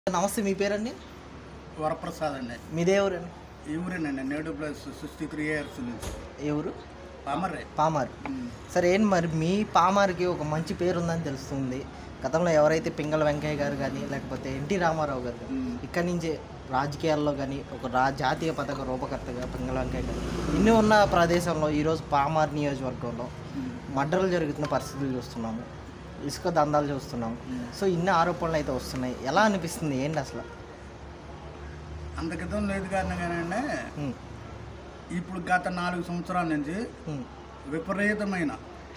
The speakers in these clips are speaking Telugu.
నమస్తే మీ పేరండి వరప్రసాద్ అండి మీదే ఊరండి ఈ ఊరేనండి నేడు ప్లస్ సిక్స్టీ త్రీ ఇయర్స్ నుంచి ఏ ఊరు పామర్రే పామారు సరే ఏంటి మరి మీ పామార్కి ఒక మంచి పేరు ఉందని తెలుస్తుంది గతంలో ఎవరైతే పింగళ వెంకయ్య గారు కానీ లేకపోతే ఎన్టీ రామారావు గారు కానీ మ్మ్. ఇక్కడి నుంచే రాజకీయాల్లో కానీ ఒక రా జాతీయ పథక రూపకర్తగా పింగళ వెంకయ్య గారు ఇన్ని ఉన్న ప్రదేశంలో ఈరోజు పామార్ నియోజకవర్గంలో మర్డర్లు జరుగుతున్న పరిస్థితులు చూస్తున్నాము ఇసుక దందాలు చూస్తున్నాము సో ఇన్ని ఆరోపణలు అయితే వస్తున్నాయి ఎలా అనిపిస్తుంది ఏంటి అసలు అంత క్రితం లేదు కానీ కానీ మ్మ్. ఇప్పుడు గత నాలుగు సంవత్సరాల నుంచి మ్మ్. విపరీతమైన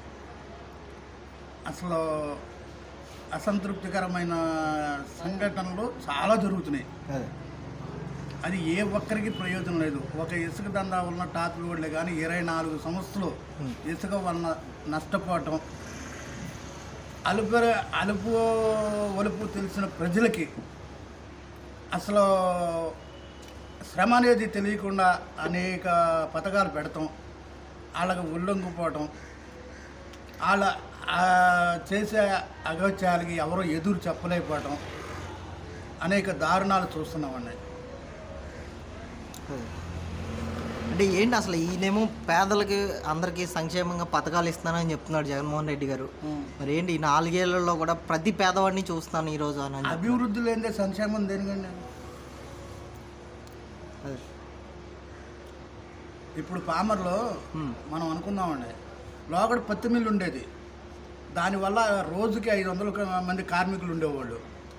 అసలు అసంతృప్తికరమైన సంఘటనలు చాలా జరుగుతున్నాయి అదే అది ఏ ఒక్కరికి ప్రయోజనం లేదు ఒక ఇసుక దందా వలన టాప్ రోడ్లే కానీ ఇరవై నాలుగు సంవత్సరాలు మ్మ్. ఇసుక వలన నష్టపోవటం అలుపు అలుపు ఒలుపు తెలిసిన ప్రజలకి అసలు శ్రమ అనేది తెలియకుండా అనేక పథకాలు పెడతాం వాళ్ళకి ఉల్లంఘిపోవటం వాళ్ళ ఆ చేసే అగత్యాలకి ఎవరో ఎదురు చెప్పలేకపోవటం అనేక దారుణాలు చూస్తున్నామండి అంటే ఏంటి అసలు ఈయనేమో పేదలకి అందరికీ సంక్షేమంగా పథకాలు ఇస్తానని చెప్తున్నాడు జగన్మోహన్ రెడ్డి గారు మరి ఏంటి ఈ నాలుగేళ్లలో కూడా ప్రతి పేదవాడిని చూస్తాను ఈ రోజు అని చెప్పి. అభివృద్ధి లేదే సంక్షేమం దేనికండి అదే. ఇప్పుడు పామర్లో ఉమ్, మనం అనుకుందామండి లోగడ పత్తి మిల్లు ఉండేది దానివల్ల రోజుకి ఐదు వందల మంది కార్మికులు ఉండేవాళ్ళు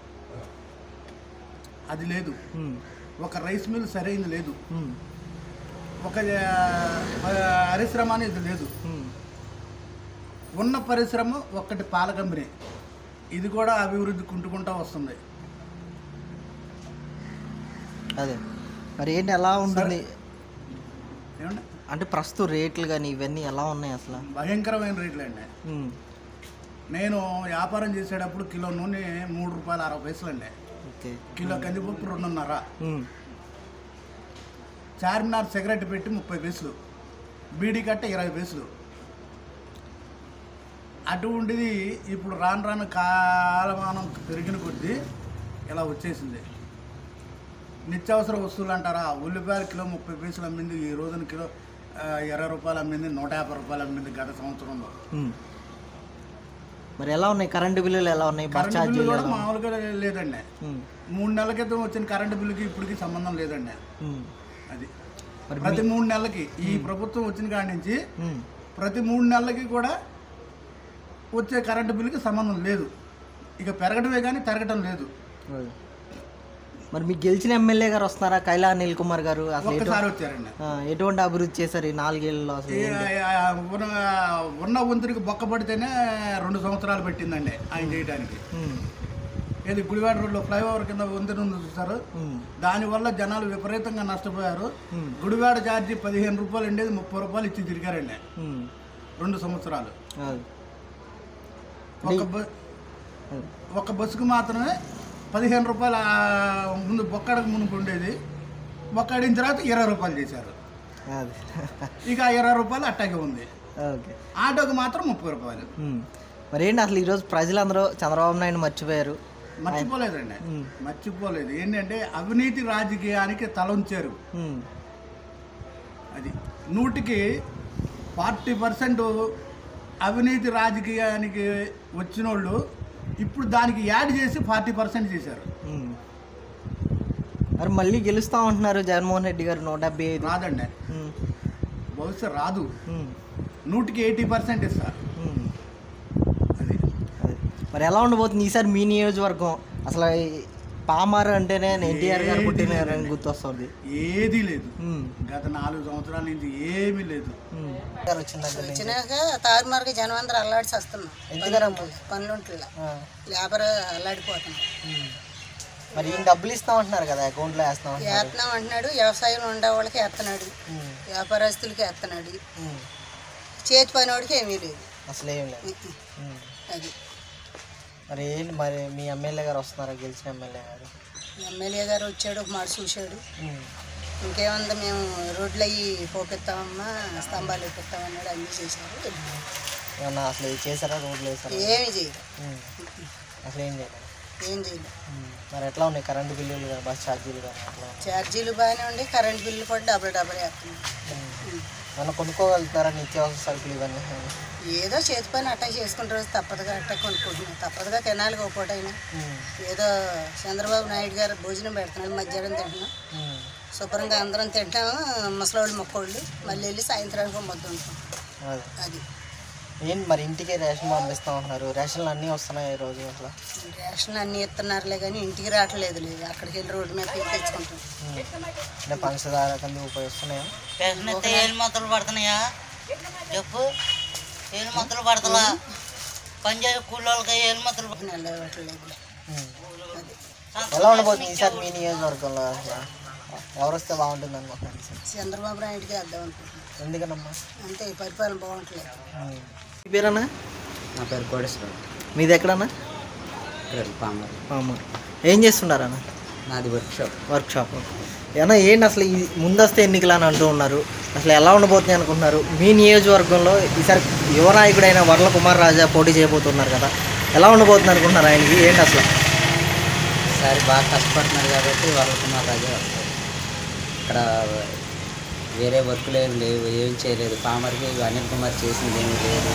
అది లేదు ఉమ్, ఒక రైస్ మిల్ సరైనది లేదు ఉమ్, ఒక ఆ, పరిశ్రమ అనేది లేదు ఉమ్, ఉన్న పరిశ్రమ ఒక్కటి పాల కంపెనీ ఇది కూడా అభివృద్ధి కుంటుకుంటా వస్తుంది అదే మరి ఏంటి ఎలా ఉంటుంది ఏమండి అంటే ప్రస్తుత రేట్లు కానీ ఇవన్నీ ఎలా ఉన్నాయి అసలు భయంకరమైన రేట్లు అండి ఉమ్, నేను వ్యాపారం చేసేటప్పుడు కిలో నూనె మూడు రూపాయలు అరవై పైసలు అండి ఓకే కిలో కందిపప్పు రెండున్నర ఉమ్, చార్మినార్ సిగరెట్ పెట్టి ముప్పై పైసలు బీడీ కట్ట ఇరవై పైసలు అటువంటిది ఇప్పుడు రాను రాను కాలమానం పెరిగిన కొద్దీ ఇలా వచ్చేసింది నిత్యావసర వస్తువులు అంటారా ఉల్లిపాయలు కిలో ముప్పై పైసలు అమ్మింది ఈ రోజున కిలో ఆ, ఇరవై రూపాయలు అమ్మింది నూట యాభై రూపాయలు అమ్మింది గత సంవత్సరంలో ఉమ్. మరి ఎలా ఉన్నాయి కరెంటు బిల్లులు ఎలా ఉన్నాయి బస్ కరెంటు బిల్లు ఛార్జీలు కూడా ఎలా ఉన్నాయి? మామూలుగా లేదండి ఉమ్, మూడు నెలల క్రితం వచ్చిన కరెంటు బిల్లుకి ఇప్పటికి సంబంధం లేదండి ఉమ్. అది మరి ప్రతి మూడు నెలలకి ఈ ప్రభుత్వం వచ్చిన కాడి నుంచి ఉమ్, ప్రతి మూడు నెలలకి కూడా వచ్చే కరెంటు బిల్లుకి సంబంధం లేదు ఇక పెరగడమే కానీ పెరగటం లేదు అదే. మరి మీకు గెలిచిన ఎమ్మెల్యే గారు వస్తున్నారా కైలా అనిల్ కుమార్ గారు అసలు ఎటు- ఒక్కసారి వచ్చారండి ఆ, ఎటువంటి అభివృద్ధి చేశారు ఈ నాలుగేళ్లలో అసలు ఈ, ఆ, ఉన్న ఉన్న వంతునికి బొక్క పడితేనే రెండు సంవత్సరాలు పెట్టిందండి ఆయన చేయడానికి ఉమ్, ఏది గుడివాడ రోడ్లో ఫ్లైఓవర్ కింద వంతెన ఉంది చూస్తారు ఉమ్, దానివల్ల జనాలు విపరీతంగా నష్టపోయారు ఉమ్, గుడివాడ ఛార్జీ పదిహేను రూపాయలు ఉండేది ముప్పై రూపాయలు ఇచ్చి తిరిగారండి ఉమ్. రెండు సంవత్సరాలు అదే. ఒక బ- అదే. ఒక బస్సుకు మాత్రమే పదిహేను రూపాయలు ఆ, ముందు బొక్కడకు మునుపు ఉండేది బొక్కడిన తర్వాత ఇరవై రూపాయలు చేశారు అదే ఇక ఆ ఇరవై రూపాయలు అట్టాగే ఉంది ఓకే ఆటోకి మాత్రం ముప్పై రూపాయలు ఉమ్. మరి ఏంటి అసలు ఈరోజు ప్రజలందరూ చంద్రబాబు నాయుడు మర్చిపోయారు మర్చిపోలేదండి ఉమ్, మర్చిపోలేదు ఏంటంటే అవినీతి రాజకీయానికి తలంచారు ఉమ్, అది నూటికి ఫార్టీ పర్సెంట్ అవినీతి రాజకీయానికి వచ్చిన వాళ్ళు ఇప్పుడు దానికి యాడ్ చేసి ఫార్టీ పర్సెంట్ చేశారు ఉమ్. మరి మళ్ళీ గెలుస్తామంటున్నారు జగన్మోహన్ రెడ్డి గారు నూట డెబ్బై ఐదు రాదండి ఉమ్, బహుశా రాదు ఉమ్, నూటికి ఎయిటీ పర్సెంట్ ఇస్తారు ఉమ్. అది అదే. మరి ఎలా ఉండబోతుంది ఈసారి మీ నియోజకవర్గం అసలు ఈ పామారు అంటేనే ఎన్టీఆర్ గారు ఏది పుట్టిన లేదండి. గుర్తొస్తుంది ఏదీ లేదు ఉమ్, గత నాలుగు సంవత్సరాల నుంచి ఏమీ లేదు ఉమ్. గారు వచ్చిన దగ్గర నుంచి. వచ్చినాక తారుమారుగా జనం అందరూ అల్లాడిసి వస్తున్నాం ఎందుకనమ్మా? పనులుంట్లో ఆ, లేబర్ అల్లాడిపోతున్నాం ఉమ్. మరి ఈయన డబ్బులు ఇస్తామంటున్నారు కదా అకౌంట్లో వేస్తామంటున్నారు వేస్తున్నాం అంటున్నాడు వ్యవసాయంలో ఉండే వాళ్ళకి వేస్తున్నాడు ఉమ్, వ్యాపారస్తులకి వేస్తున్నాడు ఉమ్. చేతి పని వాడికి ఏమీ లేదు అసలు ఏం లేదు ఉమ్. అది మరి ఏంటి మరి మీ ఎమ్మెల్యే గారు వస్తున్నారా గెలిచిన ఎమ్మెల్యే గారు ఎమ్మెల్యే గారు వచ్చాడు ఒక మాట చూశాడు ఉమ్, ఇంకేముంది మేము రోడ్లు అవి పోపిస్తామమ్మా స్తంభాలు ఎక్కిస్తామన్నాడు అన్నీ చేశారు ఏమన్నా అసలు ఇది చేశారా రోడ్లు వేసారా ఏమి చేయదు ఉమ్. అసలు ఏం చేయలేదు ఏం చేయలేదు ఉమ్. మరి ఎట్లా ఉన్నాయి కరెంటు బిల్లులు కానీ బస్ ఛార్జీలు కానీ అట్లా ఛార్జీలు బాగానే ఉండి కరెంట్ బిల్లు కూడా డబుల్ డబుల్ వేస్తున్నాం ఉమ్. మనం కొనుక్కోగలుగుతారా నిత్యావసర సరుకులు ఇవన్నీ ఏదో చేతి పని అట్టా చేసుకున్న రోజు తప్పదుగా అట్టా కొనుక్కుంటున్నాం తప్పదుగా తినాలి ఒక పూట అయినా ఉమ్. ఏదో చంద్రబాబు నాయుడు గారు భోజనం పెడుతున్నాడు మధ్యాహ్నం తింటున్నాం ఉమ్. శుభ్రంగా అందరం తింటాము ముసలోళ్ళు మొక్కోళ్ళు మళ్ళీ వెళ్ళి సాయంత్రానికి మొద్దు ఉంటాం అదే అది ఏంటి మరి ఇంటికి రేషన్ పంపిస్తాం అంటున్నారు రేషన్లు అన్నీ వస్తున్నాయి ఈ రోజు అసలు రేషన్ అన్నీ ఇస్తున్నారులే కానీ ఇంటికి రావట్లేదు లేదు అక్కడికి వెళ్ళి రోడ్డు మీద పోయి తెచ్చుకుంటాం ఉమ్. అంటే పంచదార కంది ఉపయోగిస్తున్నాయా పెన్షన్ అయితే ఏళ్ళు మొత్తలు పడుతున్నాయా చెప్పు ఏళ్ళు మొత్తలు పడతలా పని చేసే కూలోళ్ళకి ఏళ్ళు మొత్తలు పడుతున్నాయి నెల ఇవ్వట్లేదు ఉమ్. అది ఎలా ఉండబోతుంది ఈసారి మీ నియోజకవర్గంలో అసలు ఎవరు వస్తే బాగుంటుంది అనుకుంటున్నారు ఈసారి? చంద్రబాబు నాయుడుకి వేద్దాం అనుకుంటున్నాం ఎందుకనమ్మా అంతే ఈ పరిపాలన బాగుంటలేదు ఉమ్. మీ పేరన్నా నా పేరు కోటేశ్వరరావు మీది ఎక్కడన్నా ఇక్కడ పామర్ అమ్మ ఏం చేస్తున్నారన్న నాది వర్క్ షాప్ వర్క్ షాప్ ఏమన్నా ఏంటి అసలు ఈ ముందస్తు ఎన్నికలు అని అంటూ ఉన్నారు అసలు ఎలా ఉండబోతుంది అనుకుంటున్నారు మీ నియోజకవర్గంలో ఈసారి యువ నాయకుడైన వరల కుమార్ రాజా పోటీ చేయబోతున్నారు కదా ఎలా ఉండబోతుంది అనుకుంటున్నారు ఆయనకి ఏంటి అసలు ఈసారి బాగా కష్టపడుతున్నారు కాబట్టి వాళ్ళకున్నారు రాజే వస్తారు ఇక్కడ వేరే వర్కులు ఏం లేవు ఏం చేయలేదు పామర్కి అనిల్ కుమార్ చేసింది ఏమీ లేదు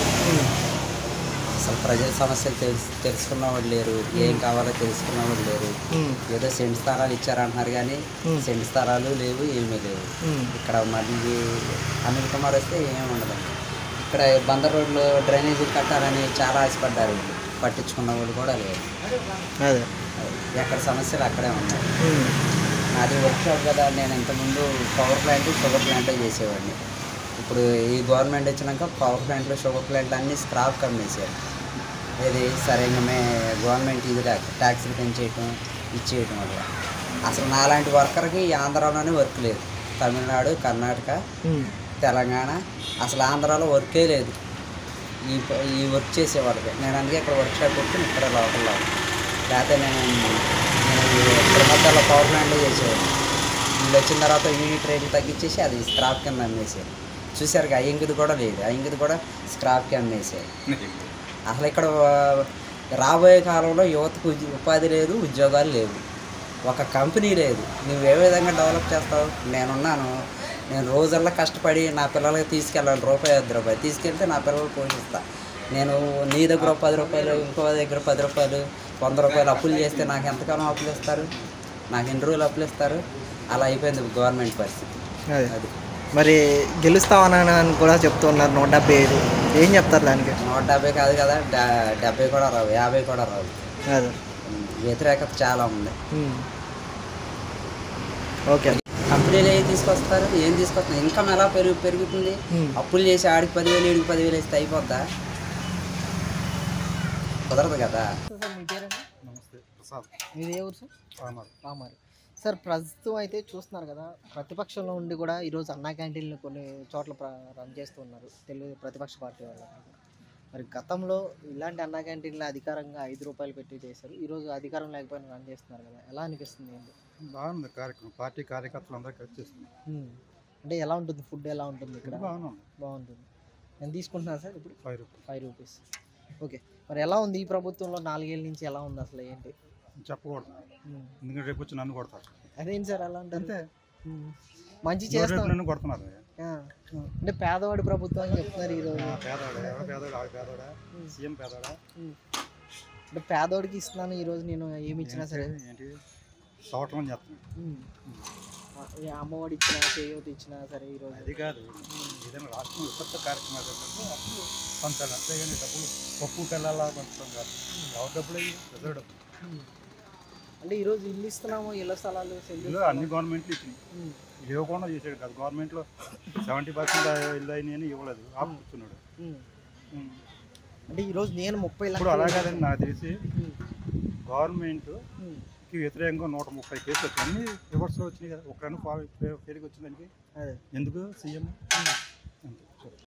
అసలు ప్రజల సమస్యలు తెలుసు తెలుసుకున్నవాడు లేరు ఏం కావాలో తెలుసుకున్నవాడు లేరు ఉమ్, ఏదో సెంట్ స్థానాలు ఇచ్చారంటున్నారు కానీ Hmm. సెంట్ స్థానాలు లేవు ఏమీ లేవు ఉమ్, ఇక్కడ మళ్ళీ అనిల్ కుమార్ వస్తే ఏం ఉండదండి ఇక్కడ బందర్ రోడ్లో డ్రైనేజీ కట్టాలని చాలా ఆశపడ్డారు వీళ్ళు. పట్టించుకున్న వాళ్ళు కూడా లేరు అదే ఎక్కడ సమస్యలు అక్కడే ఉన్నాయి ఉమ్, నాది వర్క్ షాప్ కదా నేను ఇంతకుముందు పవర్ ప్లాంట్ షుగర్ ప్లాంట్ చేసేవాడిని ఇప్పుడు ఈ గవర్నమెంట్ వచ్చినాక పవర్ ప్లాంట్లు షుగర్ ప్లాంట్లు అన్నీ స్క్రాప్ కమ్మేశారు ఇది సరైన మే గవర్నమెంట్ ఇది లేక ట్యాక్స్లు పెంచేయటం ఇచ్చేయటం వల్ల అసలు నాలాంటి వర్కర్కి ఈ ఆంధ్రాలోనే వర్క్ లేదు తమిళనాడు కర్ణాటక ఉమ్, తెలంగాణ అసలు ఆంధ్రాలో వర్కే లేదు ఈ ప- ఈ వర్క్ చేసేవాళ్ళకి నేను అందుకే ఇక్కడ వర్క్ షాప్ పెట్టుకుని ఇక్కడ లోకల్లో లేకపోతే నేను నేను తిరుమలలో పవర్ ప్లాంట్లో చేసేవాడిని వీళ్ళు వచ్చిన తర్వాత యూనిట్ రేట్లు తగ్గించేసి అది స్క్రాప్ కింద అమ్మేసారు చూసారుగా అయ్యింగిది కూడా లేదు అయ్యింగిది కూడా స్క్రాప్కి అమ్మేసారు అసలు ఇక్కడ ఆ, రాబోయే కాలంలో యువతకు ఉద్య- ఉపాధి లేదు ఉద్యోగాలు లేవు ఒక కంపెనీ లేదు నువ్వు ఏ విధంగా డెవలప్ చేస్తావు నేనున్నాను నేను రోజల్లా కష్టపడి నా పిల్లలకి తీసుకెళ్ళాలి రూపాయి వద్ద రూపాయి తీసుకెళ్తే నా పిల్లలు పోషిస్తా నేను నీ దగ్గర ఒక పది రూపాయలు ఇంకో దగ్గర పది రూపాయలు వంద రూపాయలు అప్పులు చేస్తే నాకు ఎంతకాలం అప్పులు ఇస్తారు నాకు ఎన్ని రోజులు అప్పులు ఇస్తారు అలా అయిపోయింది గవర్నమెంట్ పరిస్థితి అదే అది మరి గెలుస్తామని అని కూడా చెప్తున్నారు నూట డెబ్బై ఐదు ఏం చెప్తారు దానికి నూట డెబ్బై కాదు కదా డా- డెబ్బై కూడా రావు యాభై కూడా రావు అదే వ్యతిరేకత చాలా ఉంది ఉమ్. ఓకే కంపెనీలు ఏం తీసుకొస్తారు ఏం తీసుకొస్తారు ఇన్కమ్ ఎలా పెరుగు పెరుగుతుంది Hmm. అప్పులు చేసి ఆడికి పదివేలు ఈడికి పదివేలు వేస్తే అయిపోద్దా కుదరదు కదా సార్ మీ పేరండి నమస్తే ప్రసాద్ మీది ఏ ఊరు సార్ పామర్ పామారు సార్ ప్రస్తుతం అయితే చూస్తున్నారు కదా ప్రతిపక్షంలో ఉండి కూడా ఈరోజు అన్నా క్యాంటీన్లు కొన్ని చోట్ల ప్ర రన్ చేస్తున్నారు తెలుగు ప్రతిపక్ష పార్టీ వాళ్ళు మరి గతంలో ఇలాంటి అన్నా క్యాంటీన్లు అధికారంగా ఐదు రూపాయలు పెట్టి చేశారు ఈరోజు అధికారం లేకపోయినా రన్ చేస్తున్నారు కదా ఎలా అనిపిస్తుంది ఏంటి బాగుంది కార్యక్రమం పార్టీ కార్యకర్తలు అందరూ కలిసి చేస్తుంది ఉమ్. అంటే ఎలా ఉంటుంది ఫుడ్ ఎలా ఉంటుంది ఇక్కడ బాగానే ఉంది బాగుంటుంది నేను తీసుకుంటున్నాను సార్ ఇప్పుడు five rupees five rupees okay మరి ఎలా ఉంది ఈ ప్రభుత్వంలో నాలుగేళ్ళ నుంచి ఎలా ఉంది అసలు ఏంటి చెప్పకూడదు ఉమ్. ఎందుకంటే రేపు వచ్చి నన్ను కొడతారు అదేంటి సార్ అలా అంటారు అంతే ఉమ్. మంచి రేపు చేస్తాం నన్ను కొడుతున్నారు ఆ, అంటే పేదవాడి ప్రభుత్వం అని చెప్తున్నారు ఈరోజు ఆ, పేదవాడా ఎవరు పేదవాడు ఆడు పేదవాడా సీఎం పేదవాడా ఉమ్. అంటే పేదవాడికి ఇస్తున్నాను ఈరోజు నేను ఏమి ఇచ్చినా సరే ఏంటి సంవత్సరం చేస్తున్నాను ఉమ్. ఆ, ఏ అమ్మఒడి ఇచ్చినా చేయూత ఇచ్చినా సరే ఈరోజు అది కాదు ఏదైనా రాష్ట్రం విపత్త కార్యక్రమాలు జరిగినప్పుడు అప్పుడు పంచాలి అంతేగాని డబ్బులు పప్పు పిల్లలా పంచడం కాదు ఎవరి డబ్బులు అయ్యి ప్రజల డబ్బులు ఉమ్. అంటే ఈరోజు ఇల్లు ఇస్తున్నాము ఇళ్ళ స్థలాలు సెంటు ఇల్లు అన్ని గవర్నమెంట్లు ఇచ్చినాయి ఉమ్. ఇది ఇవ్వకుండా చేసాడు కాదు గవర్నమెంట్లో సెవెంటీ పర్సెంట్ ఇల్లు అయినాయని ఇవ్వలేదు ఆపుతున్నాడు ఉమ్. అంటే ఈరోజు నేను ముప్పై ఇప్పుడు అలా లక్షలు కాదని నాకు తెలిసి ఉమ్. గవర్నమెంట్ ఉమ్. కి వ్యతిరేకంగా నూట ముప్పై కేసులు వచ్చాయి అన్ని రివర్స్లో వచ్చినాయి కదా ఒకరన్నా ఫెయిల్కి వచ్చిందానికి అదే ఎందుకు సీఎం